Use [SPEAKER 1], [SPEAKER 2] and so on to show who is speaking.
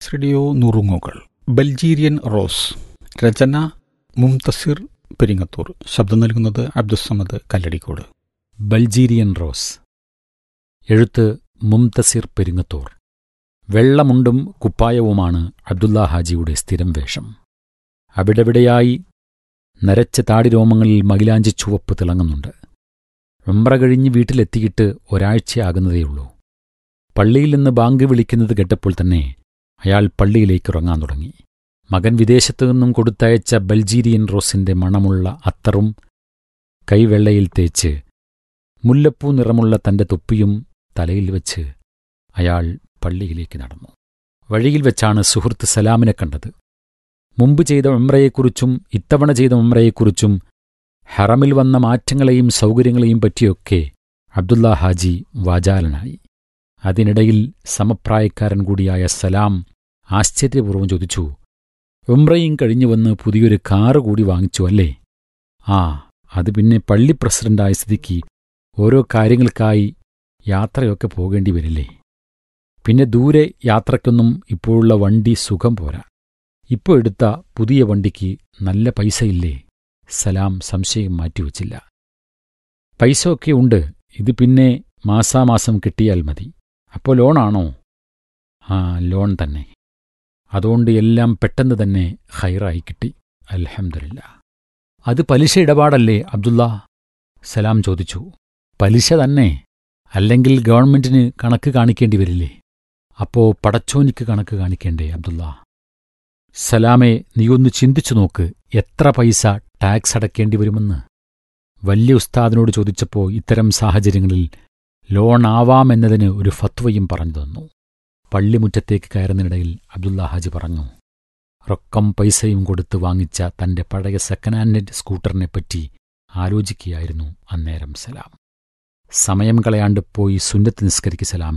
[SPEAKER 1] piece radio നുറുങ്ങുകൾ ബൽജീരിയൻ rose രചന മുംതസിർ പെരിങ്ങത്തൂർ ശബ്ദം നൽകുന്നത് അബ്ദുസമദ് കല്ലടിക്കോട്
[SPEAKER 2] ബൽജീരിയൻ റോസ് എഴുത്ത് മുംതസിർ പെരുങ്ങത്തൂർ വെള്ളമുണ്ടും കുപ്പായവുമാണ് അബ്ദുല്ല ഹാജിയുടെ സ്ഥിരം വേഷം അവിടെവിടെയായി നരച്ച താടിരോമങ്ങളിൽ മൈലാഞ്ചി ചുവപ്പ് തിളങ്ങുന്നുണ്ട് ഉംറ കഴിഞ്ഞ് വീട്ടിലെത്തിയിട്ട് ഒരാഴ്ചയാകുന്നതേയുള്ളൂ പള്ളിയിൽ നിന്ന് ബാങ്ക് വിളിക്കുന്നത് കേട്ടപ്പോൾ തന്നെ അയാൾ പള്ളിയിലേക്ക് ഉറങ്ങാൻ തുടങ്ങി മകൻ വിദേശത്തു നിന്നും കൊടുത്തയച്ച ബൽജീരിയൻ റോസിന്റെ മണമുള്ള അത്തറും കൈവെള്ളയിൽ തേച്ച് മുല്ലപ്പൂ നിറമുള്ള തന്റെ തൊപ്പിയും തലയിൽ വെച്ച് അയാൾ പള്ളിയിലേക്ക് നടന്നു വഴിയിൽ വെച്ചാണ് സുഹൃത്ത് സലാമിനെ കണ്ടത് മുമ്പ് ചെയ്ത ഉമ്രയെക്കുറിച്ചും ഇത്തവണ ചെയ്ത ഉമ്രയെക്കുറിച്ചും ഹറമിൽ വന്ന മാറ്റങ്ങളെയും സൗകര്യങ്ങളെയും പറ്റിയൊക്കെ അബ്ദുല്ല ഹാജി വാചാലനായി അതിനിടയിൽ സമപ്രായക്കാരൻ കൂടിയായ സലാം ആശ്ചര്യപൂർവ്വം ചോദിച്ചു ഉംറയും കഴിഞ്ഞു വന്ന് പുതിയൊരു കാറ് കൂടി വാങ്ങിച്ചു അല്ലേ ആ അത് പിന്നെ പള്ളി പ്രസിഡന്റായ സ്ഥിതിക്ക് ഓരോ കാര്യങ്ങൾക്കായി യാത്രയൊക്കെ പോകേണ്ടി വരില്ലേ പിന്നെ ദൂരെ യാത്രയ്ക്കൊന്നും ഇപ്പോഴുള്ള വണ്ടി സുഖം പോരാ ഇപ്പോൾ എടുത്ത പുതിയ വണ്ടിക്ക് നല്ല പൈസയില്ലേ സലാം സംശയം മാറ്റിവച്ചില്ല പൈസ ഒക്കെ ഉണ്ട് ഇത് പിന്നെ മാസാമാസം കിട്ടിയാൽ മതി അപ്പോൾ ലോണാണോ ആ ലോൺ തന്നെ അതുകൊണ്ട് എല്ലാം പെട്ടെന്ന് തന്നെ ഹൈറായി കിട്ടി അൽഹംദുലില്ല അത് പലിശ ഇടപാടല്ലേ അബ്ദുള്ള സലാം ചോദിച്ചു പലിശ തന്നെ അല്ലെങ്കിൽ ഗവൺമെന്റിന് കണക്ക് കാണിക്കേണ്ടി വരില്ലേ അപ്പോ പടച്ചോനിക്ക് കണക്ക് കാണിക്കേണ്ടേ അബ്ദുള്ള സലാമെ നീയൊന്ന് ചിന്തിച്ചു നോക്ക് എത്ര പൈസ ടാക്സ് അടയ്ക്കേണ്ടി വരുമെന്ന് വലിയ ഉസ്താദിനോട് ചോദിച്ചപ്പോൾ ഇത്തരം സാഹചര്യങ്ങളിൽ ലോൺ ആവാമെന്നതിന് ഒരു ഫത്വയും പറഞ്ഞു തന്നു പള്ളിമുറ്റത്തേക്ക് കയറുന്നതിനിടയിൽ അബ്ദുള്ള ഹാജി പറഞ്ഞു റൊക്കം പൈസയും കൊടുത്ത് വാങ്ങിച്ച തന്റെ പഴയ സെക്കൻഡ് ഹാൻഡ് സ്കൂട്ടറിനെപ്പറ്റി ആലോചിക്കുകയായിരുന്നു അന്നേരം സലാം സമയം കളയാണ്ട് പോയി സുന്നത്ത് നിസ്കരിക്ക് സലാമെ